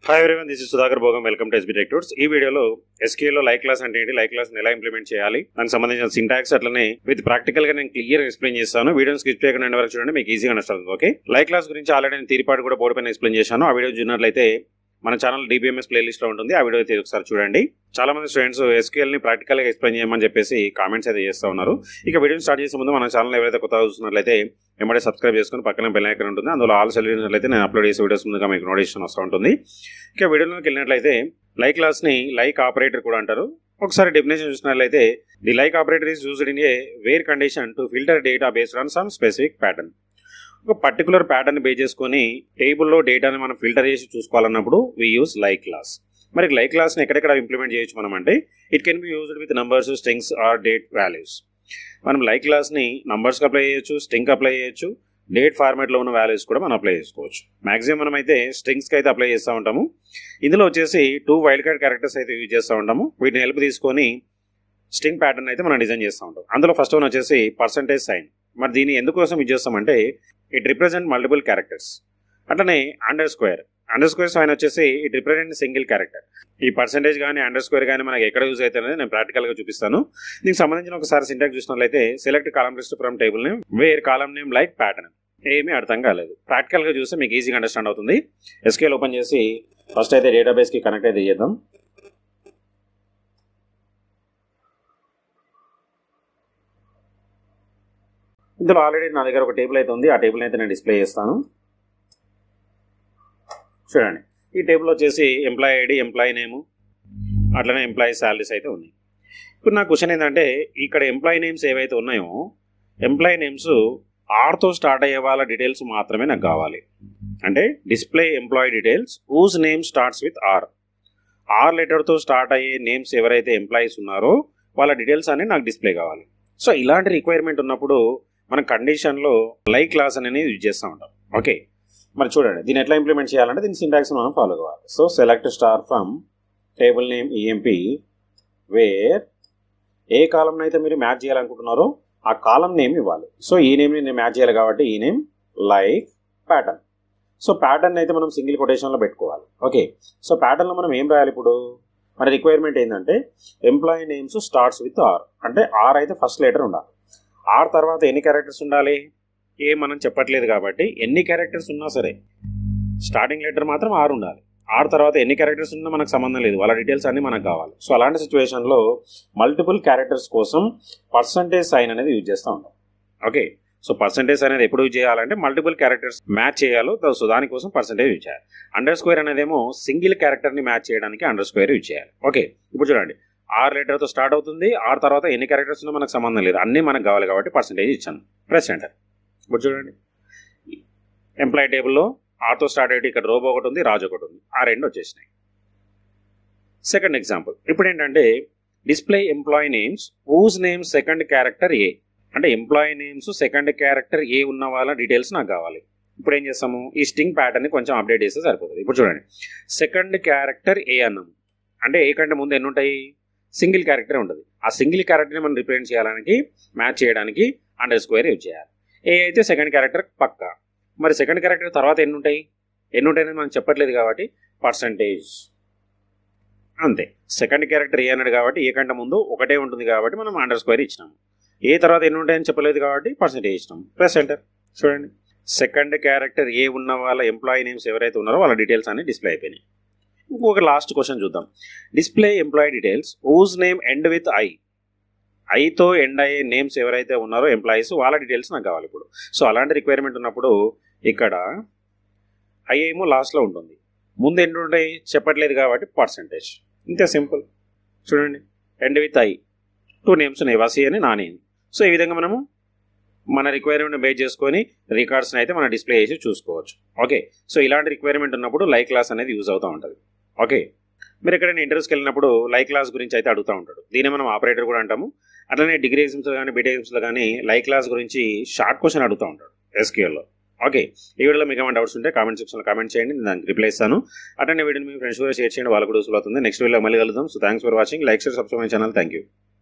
hi everyone this is Sudhakar Bhogam welcome to SB టెక్టూర్స్ ఈ వీడియోలో SQL లో లైక్ క్లాస్ అంటే ఏంటి లైక్ క్లాస్ ఎలా ఇంప్లిమెంట్ చేయాలి దానికి సంబంధించిన సింటాక్స్ అట్లనే విత్ ప్రాక్టికల్ గా నేను క్లియర్ ఎక్స్ప్లెయిన్ చేస్తాను వీడియోని స్కిప్ చేయకుండా ఎండ్ వరకు చూడండి మీకు ఈజీగా నడుస్తుంది ఓకే లైక్ క్లాస్ గురించి ఆల్రెడీ నేను తీరిపాటు కూడా బోర్డు పైన ఎక్స్ప్లెయిన్ చేశాను ఆ వీడియో చూసినట్లయితే మన ఛానల్ డిబిఎంఎస్ ప్లేలిస్ట్ లో ఉంటుంది ఆ వీడియో అయితే ఒకసారి చూడండి చాలా మంది స్టూడెంట్స్ ఎస్క్యూఎల్ ని ప్రాక్టికల్ గా ఎక్స్ప్లెయిన్ చేయమని చెప్పేసి కామెంట్స్ అయితే చేస్తూ ఉన్నారు ఇక వీడియోని స్టార్ట్ చేసే ముందు మన ఛానల్ ఎవరైతే కొత్తగా చూస్తున్నట్లయితే వెంబడే సబ్స్క్రైబ్ చేసుకుని పక్కన బెల్ ఐకాన్ ఉంటుంది అందులో ఆల్ సెలెక్ట్ అయితే నేను అప్లోడ్ చేసే వీడియోస్ ముందుగా మీకు నోటిఫికేషన్ వస్తూ ఉంటుంది ఇక వీడియోలోకి వెళ్ళినట్లయితే లైక్ క్లాస్ ని లైక్ ఆపరేటర్ కూడా అంటారు ఒకసారి డెఫినేషన్ చూసినట్లయితే the like operator is used in a where condition to filter data based on some specific pattern ఒక పర్టికులర్ ప్యాటర్న్ బేస్ చేసుకొని టేబుల్లో డేటాని మనం ఫిల్టర్ చేసి చూసుకోవాలన్నప్పుడు వి యూస్ లైక్ క్లాస్ మరి లైక్ క్లాస్ని ఎక్కడెక్కడ ఇంప్లిమెంట్ చేయొచ్చు మనం అంటే it can be used with numbers strings or date values మనం లైక్ క్లాస్ని నంబర్స్కి అప్లై చేయొచ్చు స్ట్రింగ్ అప్లై చేయొచ్చు డేట్ ఫార్మాట్లో ఉన్న వాల్యూస్ కూడా మనం అప్లై చేసుకోవచ్చు మాక్సిమం మనం అయితే స్ట్రింగ్స్కి అయితే అప్లై చేస్తూ ఉంటాము ఇందులో వచ్చేసి టూ వైల్డ్ కార్డ్ క్యారెక్టర్స్ అయితే యూజ్ చేస్తూ ఉంటాము వీటిని హెల్ప్ తీసుకొని స్ట్రింగ్ ప్యాటర్న్ అయితే మనం డిజైన్ చేస్తూ ఉంటాం అందులో ఫస్ట్ వన్ వచ్చేసి పర్సంటేజ్ సైన్ మరి దీన్ని ఎందుకోసం యూజ్ చేస్తామంటే ఇట్ రిప్రజెంట్ మల్టిపుల్ క్యారెక్టర్స్ అట్లనే under square under square sign వచ్చేసి ఇట్ రిప్రజెంట్ సింగిల్ క్యారెక్టర్ ఈ పర్సెంటేజ్ కానీ అండర్ స్క్వేర్ కానీ మనకి ఎక్కడ యూజ్ అవుతుంది అనేది నేను ప్రాక్టికల్ గా చూపిస్తాను దీనికి సంబంధించిన ఒకసారి సింటాక్స్ చూసినట్లయితే select column list from table name where column name like pattern ఏమీ అర్థం కాలేదు ప్రాక్టికల్ గా చూస్తే మీకు ఈజీగా అండర్స్టాండ్ అవుతుంది ఎస్కేల్ ఓపెన్ చేసి ఫస్ట్ అయితే డేటాబేస్ కి కనెక్ట్ అయితే చేద్దాం ఇందులో ఆల్రెడీ నా దగ్గర ఒక టేబుల్ అయితే ఉంది ఆ టేబుల్ అయితే నేను డిస్ప్లే చేస్తాను చూడండి ఈ టేబుల్ వచ్చేసి ఎంప్లాయీ ఐడి ఎంప్లాయీ నేము అట్లనే ఎంప్లాయీ శాలరీస్ అయితే ఉన్నాయి ఇప్పుడు నా క్వశ్చన్ ఏంటంటే ఇక్కడ ఎంప్లాయీ నేమ్స్ ఏవైతే ఉన్నాయో ఎంప్లాయీ నేమ్స్ ఆర్తో స్టార్ట్ అయ్యే వాళ్ళ డీటెయిల్స్ మాత్రమే నాకు కావాలి అంటే display employee details whose name starts with R R లెటర్తో స్టార్ట్ అయ్యే నేమ్స్ ఎవరైతే ఎంప్లాయీస్ ఉన్నారో వాళ్ళ డీటెయిల్స్ అన్ని నాకు డిస్ప్లే కావాలి సో ఇలాంటి రిక్వైర్మెంట్ ఉన్నప్పుడు మన కండిషన్లో లైక్ క్లాస్ అనేది యూజ్ చేస్తూ ఉంటాం ఓకే మరి చూడండి దీన్ని ఎట్లా ఇంప్లిమెంట్ చేయాలంటే దీని సింటాక్స్ మనం ఫాలో కావాలి so select star from table name EMP where a column అయితే మీరు మ్యాచ్ చేయాలనుకుంటున్నారో ఆ కాలం నేమ్ ఇవ్వాలి సో ఈ నేమ్ని నేను మ్యాచ్ చేయాలి కాబట్టి ఈ name like pattern so pattern అయితే మనం సింగిల్ కొటేషన్లో పెట్టుకోవాలి ఓకే సో ప్యాటర్న్లో మనం ఏం రాయాలి ఇప్పుడు మన రిక్వైర్మెంట్ ఏంటంటే employee names starts with R అంటే ఆర్ అయితే ఫస్ట్ లెటర్ ఉండాలి ఆర్ తర్వాత ఎన్ని క్యారెక్టర్స్ ఉండాలి ఏ మనం చెప్పట్లేదు కాబట్టి ఎన్ని క్యారెక్టర్స్ ఉన్నా సరే స్టార్టింగ్ లెటర్ మాత్రం ఆరు ఉండాలి ఆరు తర్వాత ఎన్ని క్యారెక్టర్స్ ఉన్నా మనకు సంబంధం లేదు వాళ్ళ డీటెయిల్స్ అన్ని మనకు కావాలి సో అలాంటి సిచ్యువేషన్లో మల్టిపుల్ క్యారెక్టర్స్ కోసం పర్సంటేజ్ సైన్ అనేది యూజ్ చేస్తూ ఉంటాం ఓకే సో పర్సంటేజ్ అనేది ఎప్పుడు యూజ్ చేయాలంటే మల్టిపుల్ క్యారెక్టర్స్ మ్యాచ్ చేయాలో సో దానికోసం పర్సంటేజ్ యూజ్ చేయాలి అండర్ స్క్వేర్ అనేదేమో సింగిల్ క్యారెక్టర్ని మ్యాచ్ చేయడానికి అండర్ స్క్వేర్ యూజ్ చేయాలి ఓకే ఇప్పుడు చూడండి ఆర్ లెటర్తో స్టార్ట్ అవుతుంది ఆర్ తర్వాత ఎన్ని క్యారెక్టర్స్ ఉన్నా మనకు సంబంధం లేదు అన్నీ మనకు కావాలి కాబట్టి పర్సంటేజ్ ఇచ్చాను ప్రెస్ ఎంటర్ ఇప్పుడు చూడండి ఎంప్లాయీ టేబుల్లో ఆర్తో స్టార్ట్ అయ్యి ఇక్కడ రోబో ఒకటి ఉంది రాజు ఒకటి ఉంది ఆ రెండు వచ్చేసినాయి సెకండ్ ఎగ్జాంపుల్ ఇప్పుడు ఏంటంటే display employee names whose name second character A అంటే employee names second character A ఉన్న వాళ్ళ డీటెయిల్స్ నాకు కావాలి ఇప్పుడు ఏం చేస్తాము ఈ స్టింగ్ ప్యాటర్న్ కొంచెం అప్డేట్ చేస్తే సరిపోతుంది ఇప్పుడు చూడండి సెకండ్ క్యారెక్టర్ ఏ అన్నాము అంటే ఏ కంటే ముందు ఎన్ని ఉంటాయి సింగిల్ క్యారెక్టర్ ఉంటుంది ఆ సింగిల్ క్యారెక్టర్ని మనం రిప్రజెంట్ చేయడానికి మ్యాచ్ చేయడానికి అండర్ స్క్వేర్ యూజ్ చేయాలి ఏ అయితే సెకండ్ క్యారెక్టర్ పక్క మరి సెకండ్ క్యారెక్టర్ తర్వాత ఎన్ని ఉంటాయి ఎన్ని ఉంటాయని మనం చెప్పట్లేదు కాబట్టి పర్సంటేజ్ అంతే సెకండ్ క్యారెక్టర్ ఏ అన్నాడు కాబట్టి ఏ కంటే ముందు ఒకటే ఉంటుంది కాబట్టి మనం అండర్ స్క్వేర్ ఇచ్చినాము ఏ తర్వాత ఎన్ని ఉంటాయని చెప్పలేదు కాబట్టి పర్సంటేజ్ ఇచ్చినాం ప్రెస్ ఎంటర్ చూడండి సెకండ్ క్యారెక్టర్ ఏ ఉన్న వాళ్ళ ఎంప్లాయీ నేమ్స్ ఎవరైతే ఉన్నారో వాళ్ళ డీటెయిల్స్ అన్ని డిస్ప్లే అయిపోయినాయి ఇంకొక లాస్ట్ క్వశ్చన్ చూద్దాం display employee details whose name end with I ఐతో ఎండ్ అయ్యే నేమ్స్ ఎవరైతే ఉన్నారో ఎంప్లాయీస్ వాళ్ళ డీటెయిల్స్ నాకు కావాలి ఇప్పుడు సో అలాంటి రిక్వైర్మెంట్ ఉన్నప్పుడు ఇక్కడ ఐ ఏమో లాస్ట్లో ఉంటుంది ముందు ఎన్ని ఉంటాయి చెప్పట్లేదు కాబట్టి పర్సంటేజ్ ఇంతే సింపుల్ చూడండి end with I two names ఉన్నాయి వసి అని నాని సో ఈ విధంగా మనము మన రిక్వైర్మెంట్ బేస్ చేసుకొని రికార్డ్స్ని అయితే మనం డిస్ప్లే చేసి చూసుకోవచ్చు ఓకే సో ఇలాంటి రిక్వైర్మెంట్ ఉన్నప్పుడు లైక్ క్లాస్ అనేది యూజ్ అవుతూ ఉంటుంది ఓకే మీరు ఎక్కడైనా ఇంటర్వ్యూస్కి వెళ్ళినప్పుడు లైక్ క్లాస్ గురించి అయితే అడుగుతూ ఉంటాడు దీన్ని మనం ఆపరేటర్ కూడా అంటాము అట్లనే డిగ్రీ ఎగ్జామ్స్లో కానీ బీటెక్ ఎగ్జామ్స్లో కానీ లైక్ క్లాస్ గురించి షార్ట్ క్వశ్చన్ అడుగుతూ ఉంటాడు ఎస్క్యూఎల్లో ఓకే ఈ వీడియోలో మీకు ఏమైనా డౌట్స్ ఉంటే కామెంట్ సెక్షన్లో కామెంట్ చేయండి నేను దానికి రిప్లై ఇస్తాను అటెండ్ వీడియోని మీ ఫ్రెండ్స్ కూడా షేర్ చేయండి వాళ్ళకు కూడా యూస్ఫుల్ అవుతుంది నెక్స్ట్ వీడియో మళ్ళీ కలుద్దాం so thanks for watching like share subscribe my channel thank you